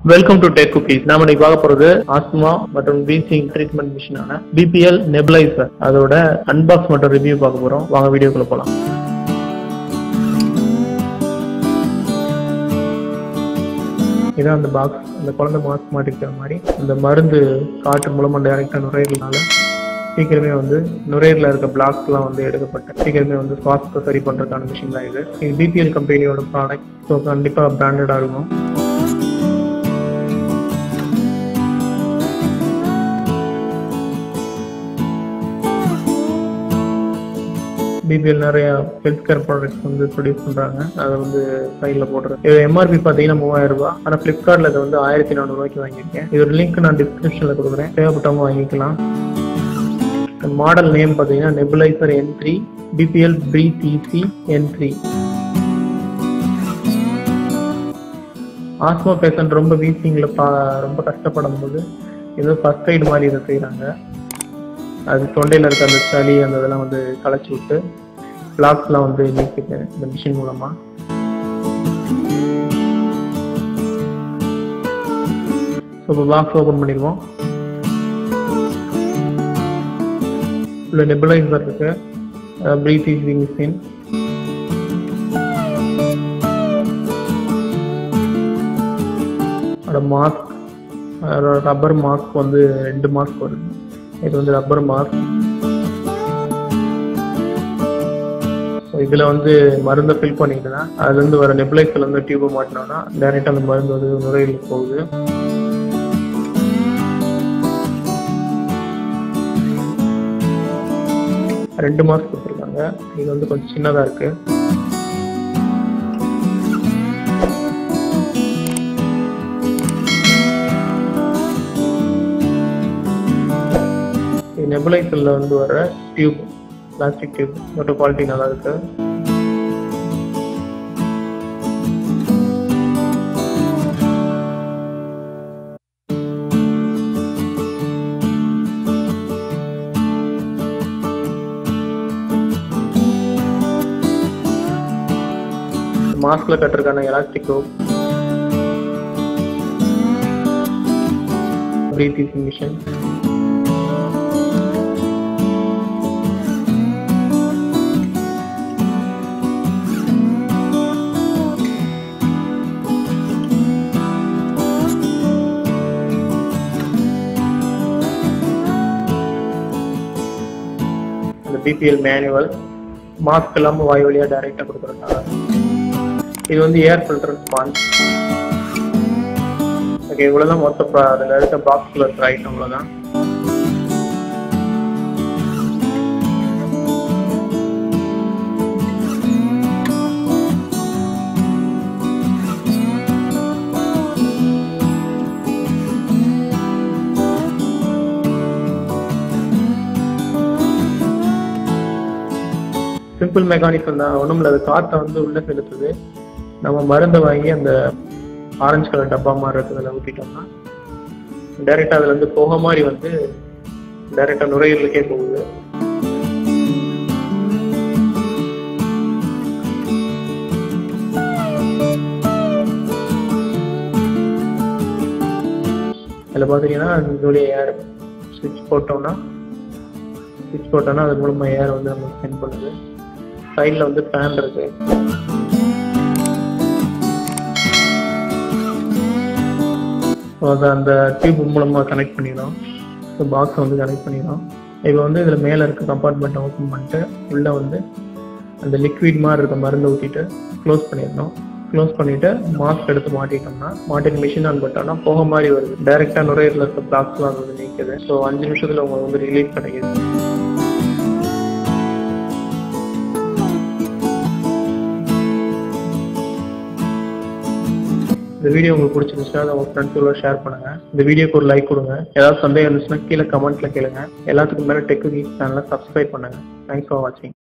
welcome to tech cookies நாம இன்னைக்கு பார்க்க போறது ஆஸ்துமா மற்றும் வீசிங் ட்ரீட்மெண்ட் மிஷினான பிபிஎல் நெபுலைசர் அதோட அன்பாக்ஸ் மற்றும் ரிவ்யூ பார்க்க போறோம் வாங்க வீடியோக்குள்ள போலாம் இதான் அந்த பாக்ஸ் அந்த குழந்தை மாஸ்க் மாட்டிக்கிற மாதிரி அந்த மருந்து காற்று மூலமா டைரக்டா நுரையீரல்னால சீக்கிரமே வந்து நுரையீரல இருக்க பிளாக்ஸ்லாம் வந்து எடுக்கப்பட்டு சீக்கிரமே வந்து சுவாசத்தை சரி பண்றதுக்கான மிஷின் தான் இது இது பிபிஎல் கம்பெனியோட ப்ராடக்ட் ஸோ கண்டிப்பா பிராண்டடா இருக்கும் பிபிஎல் நிறைய ஹெல்த் கேர் ப்ராடக்ட்ஸ் வந்து ப்ரொடியூஸ் பண்றாங்க அதை வந்து சைடில் போடுறது இது எம்ஆர்பி பார்த்தீங்கன்னா மூவாயிரம் ரூபாய் ஆனால் ஃப்ளிப்கார்ட்ல இதை வந்து ஆயிரத்தி நானூறுபாய்க்கு வாங்கியிருக்கேன் இதோட லிங்க் நான் டிஸ்கிரிப்ஷன்ல கொடுக்குறேன் தேவைப்பட்டவங்க வாங்கிக்கலாம் மாடல் நேம் பார்த்தீங்கன்னா nebulizer N three BPL breathe easy N three asthma patient ரொம்ப வீசிங்கில் பா ரொம்ப கஷ்டப்படும் போது ஏதோ ஃபர்ஸ்ட் எய்ட் மாதிரி இதை செய்கிறாங்க அது தொண்டையில் இருக்க அந்த சளி அந்த இதெல்லாம் வந்து களைச்சி விட்டு பிளாக்ஸ்லாம் வந்து நீக்குது இந்த மிஷின் மூலமாக ஸோ இப்போ பாக்ஸ் ஓப்பன் பண்ணிடுவோம் உள்ள நெபுலைசர் இருக்கு breathe easy machine mask rubber mask வந்து ரெண்டு மாஸ்க் வருது இது வந்து ரப்பர் மாஸ்க் ஸோ இதில் வந்து மருந்தை ஃபில் பண்ணிக்கிட்டா அதுலேருந்து வர நெபுலைஸில் இருந்து டியூபை மாட்டினோம்னா டேரெக்டாக அந்த மருந்து வந்து நுரையீரலுக்கு போகுது ரெண்டு மாஸ்க் கொடுத்துருக்காங்க இது வந்து கொஞ்சம் சின்னதாக இருக்கு நெபுலைசர்ல வந்து வர டியூப் பிளாஸ்டிக் டியூப் மொத்த குவாலிட்டி நல்லா இருக்கு மாஸ்க்ல கட்டிருக்கான எலாஸ்டிக் ரோப் பிரீத் மிஷின் இந்த பிபிஎல் மேனுவல் மாஸ்க் இல்லாமல் வாய் வழியாக டைரெக்டாக கொடுக்குறதுனால இது வந்து ஏர் ஃபில்டர் ஸ்பான்ஸ் ஓகே இவ்வளோதான் மொத்த அதில் இருக்க பாக்ஸில் இருக்கிற ஐட்டம் இவ்வளோதான் சிம்பிள் மெக்கானிசம் தான் ஒன்றும் இல்லை அது காற்றை வந்து உள்ளே செலுத்துது நம்ம மருந்தை வாங்கி அந்த ஆரஞ்சு கலர் டப்பா மாதிரி இருக்கிறதுல ஊற்றிட்டோம்னா டைரெக்டாக அதில் வந்து புகை மாதிரி வந்து டைரெக்டாக நுரையீரலுக்கே போகுது இதில் பார்த்தீங்கன்னா இதோடைய ஏர் சுவிட்ச் போட்டோம்னா சுவிட்ச் போட்டோம்னா அது மூலமாக ஏர் வந்து நம்ம சென்ட் பண்ணுது சைடில் வந்து ஃபேன் இருக்கு ஸோ அதை அந்த டியூப் மூலமாக கனெக்ட் பண்ணிடும் ஸோ பாக்ஸை வந்து கனெக்ட் பண்ணிடும் இப்போ வந்து இதில் மேலே இருக்க கம்பார்ட்மெண்ட்டை ஓப்பன் பண்ணிட்டு உள்ளே வந்து அந்த லிக்விட் மாதிரி இருக்க மருந்து ஊற்றிட்டு க்ளோஸ் பண்ணிடணும் க்ளோஸ் பண்ணிட்டு மாஸ்க் எடுத்து மாட்டிட்டோம்னா மாட்டிட்டு மிஷின் ஆன் பண்ணிட்டோம்னா போக மாதிரி வருது டைரெக்டாக நுரையீரல இருக்க பிளாக்ஸ்லாம் வந்து நீக்குது ஸோ அஞ்சு நிமிஷத்தில் உங்களுக்கு வந்து ரிலீஃப் கிடைக்குது இந்த வீடியோ உங்களுக்கு பிடிச்சிருந்துச்சுன்னா அதை உங்க ஃப்ரெண்ட்ஸோட ஷேர் பண்ணுங்க இந்த வீடியோக்கு ஒரு லைக் கொடுங்க ஏதாவது சந்தேகம் இருந்துச்சுன்னா கீழே கமெண்ட்ல கேளுங்க எல்லாத்துக்கும் மேலே டெக் சேனலை சப்ஸ்கிரைப் பண்ணுங்க தேங்க்ஸ் ஃபார் வாட்சிங்